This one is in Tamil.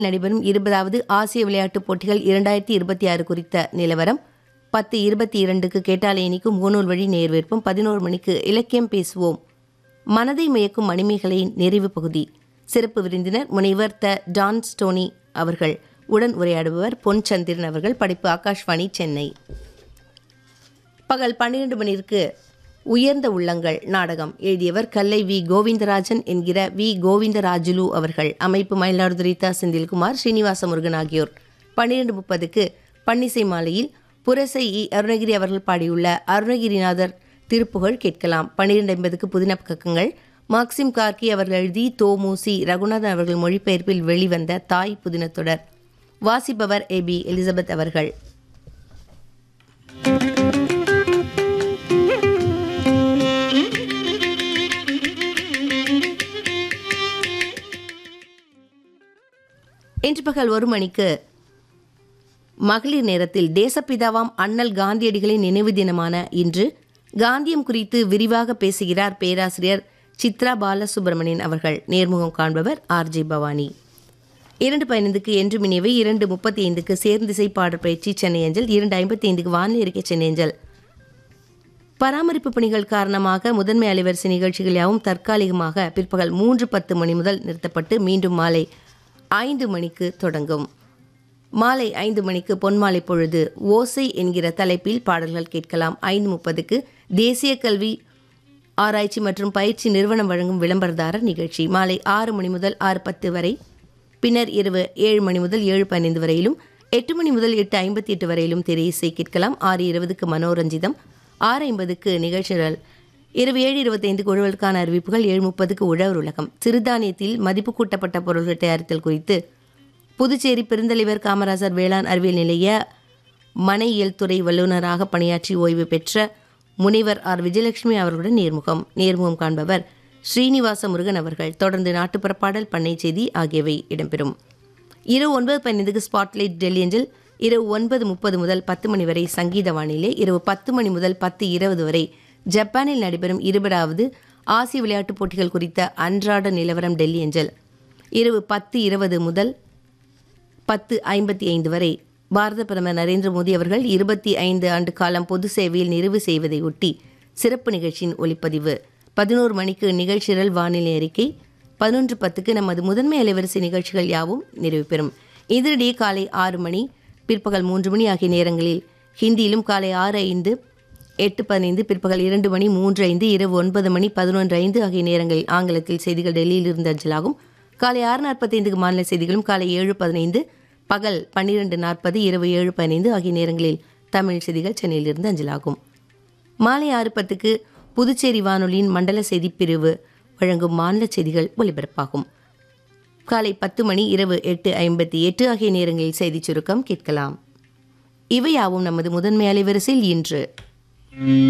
நடைபெறும் இருபதாவது ஆசிய விளையாட்டுப் போட்டிகள் இரண்டாயிரத்தி இருபத்தி ஆறு குறித்த நிலவரம் பத்து இருபத்தி இரண்டுக்கு கேட்டாலே இனிக்கும் முகநூல் வழி நேர்விற்பம் பதினோரு மணிக்கு இலக்கியம் பேசுவோம் மனதை மயக்கும் மணிமேகலையின் நிறைவு பகுதி சிறப்பு விருந்தினர் முனைவர் த டான் ஸ்டோனி அவர்கள் உடன் உரையாடுபவர் பொன் சந்திரன் அவர்கள் படைப்பு ஆகாஷ்வாணி சென்னை பகல் பன்னிரண்டு மணிக்கு உயர்ந்த உள்ளங்கள் நாடகம் எழுதியவர் கல்லை வி கோவிந்தராஜன் என்கிற வி கோவிந்தராஜுலு அவர்கள் அமைப்பு மயிலாடுதுறை தா செந்தில்குமார் ஸ்ரீனிவாச முருகன் ஆகியோர் பன்னிரண்டு முப்பதுக்கு பன்னிசை மாலையில் புரசை இ அருணகிரி அவர்கள் பாடியுள்ள அருணகிரிநாதர் திருப்புகழ் கேட்கலாம் பன்னிரண்டு ஐம்பதுக்கு புதின பக்கங்கள் மார்க்சிம் கார்கி அவர்கள் எழுதி தோமூசி ரகுநாதன் அவர்கள் மொழிபெயர்ப்பில் வெளிவந்த தாய் புதின தொடர் வாசிப்பவர் ஏ பி எலிசபெத் அவர்கள் இன்று பகல் ஒரு மணிக்கு மகளிர் நேரத்தில் தேசப்பிதாவாம் அண்ணல் காந்தியடிகளின் நினைவு தினமான இன்று காந்தியம் குறித்து விரிவாக பேசுகிறார் பேராசிரியர் சித்ரா பாலசுப்ரமணியன் அவர்கள் நேர்முகம் காண்பவர் ஆர்ஜி பவானி இரண்டு பதினைந்துக்கு என்று மினிவை இரண்டு முப்பத்தி ஐந்துக்கு சேர்ந்திசை பாடல் பயிற்சி சென்னை அஞ்சல் இரண்டு ஐம்பத்தி ஐந்துக்கு வானிலை இருக்கை சென்னை அஞ்சல் பராமரிப்பு பணிகள் காரணமாக முதன்மை அலைவரிசை நிகழ்ச்சிகள் யாவும் தற்காலிகமாக பிற்பகல் மூன்று பத்து மணி முதல் நிறுத்தப்பட்டு மீண்டும் மாலை ஐந்து மணிக்கு தொடங்கும் மாலை ஐந்து மணிக்கு பொன்மாலை பொழுது ஓசை என்கிற தலைப்பில் பாடல்கள் கேட்கலாம் ஐந்து முப்பதுக்கு தேசிய கல்வி ஆராய்ச்சி மற்றும் பயிற்சி நிறுவனம் வழங்கும் விளம்பரதாரர் நிகழ்ச்சி மாலை ஆறு மணி முதல் ஆறு பத்து வரை பின்னர் இரவு ஏழு மணி முதல் ஏழு பதினைந்து வரையிலும் எட்டு மணி முதல் எட்டு ஐம்பத்தி எட்டு வரையிலும் திரை இசை கேட்கலாம் ஆறு இருபதுக்கு மனோரஞ்சிதம் ஆறு ஐம்பதுக்கு நிகழ்ச்சிகள் இரவு ஏழு இருபத்தைந்துக்கு உழவலுக்கான அறிவிப்புகள் ஏழு முப்பதுக்கு உழவர் உலகம் சிறுதானியத்தில் மதிப்பு கூட்டப்பட்ட பொருட்கள் தயாரித்தல் குறித்து புதுச்சேரி பெருந்தலைவர் காமராசர் வேளாண் அறிவியல் நிலைய மனையியல் துறை வல்லுநராக பணியாற்றி ஓய்வு பெற்ற முனைவர் ஆர் விஜயலட்சுமி அவர்களுடன் நேர்முகம் நேர்முகம் காண்பவர் ஸ்ரீனிவாச முருகன் அவர்கள் தொடர்ந்து நாட்டுப்புற பாடல் பண்ணை செய்தி ஆகியவை இடம்பெறும் இரவு ஒன்பது பதினைந்துக்கு ஸ்பாட்லைட் டெல்லி அஞ்சல் இரவு ஒன்பது முப்பது முதல் பத்து மணி வரை சங்கீத வானிலை இரவு பத்து மணி முதல் பத்து இருபது வரை ஜப்பானில் நடைபெறும் இருபதாவது ஆசிய விளையாட்டுப் போட்டிகள் குறித்த அன்றாட நிலவரம் டெல்லி அஞ்சல் இரவு பத்து இருபது முதல் பத்து ஐம்பத்தி ஐந்து வரை பாரத பிரதமர் நரேந்திர மோடி அவர்கள் இருபத்தி ஐந்து ஆண்டு காலம் பொது சேவையில் நிறைவு செய்வதை ஒட்டி சிறப்பு நிகழ்ச்சியின் ஒளிப்பதிவு பதினோரு மணிக்கு நிகழ்ச்சிகள் வானிலை அறிக்கை பதினொன்று பத்துக்கு நமது முதன்மை அலைவரிசை நிகழ்ச்சிகள் யாவும் நிறைவு பெறும் இதனிடையே காலை ஆறு மணி பிற்பகல் மூன்று மணி ஆகிய நேரங்களில் ஹிந்தியிலும் காலை ஆறு ஐந்து எட்டு பதினைந்து பிற்பகல் இரண்டு மணி மூன்று ஐந்து இரவு ஒன்பது மணி பதினொன்று ஐந்து ஆகிய நேரங்களில் ஆங்கிலத்தில் செய்திகள் டெல்லியில் இருந்து அஞ்சலாகும் காலை ஆறு நாற்பத்தைந்துக்கு மாநில செய்திகளும் காலை ஏழு பதினைந்து பகல் பன்னிரெண்டு நாற்பது இரவு ஏழு பதினைந்து ஆகிய நேரங்களில் தமிழ் செய்திகள் சென்னையிலிருந்து அஞ்சலாகும் மாலை ஆறு பத்துக்கு புதுச்சேரி வானொலியின் மண்டல செய்திப் பிரிவு வழங்கும் மாநில செய்திகள் ஒலிபரப்பாகும் காலை பத்து மணி இரவு எட்டு ஐம்பத்தி எட்டு ஆகிய நேரங்களில் செய்திச் சுருக்கம் கேட்கலாம் இவையாவும் நமது முதன்மை அலைவரிசையில் இன்று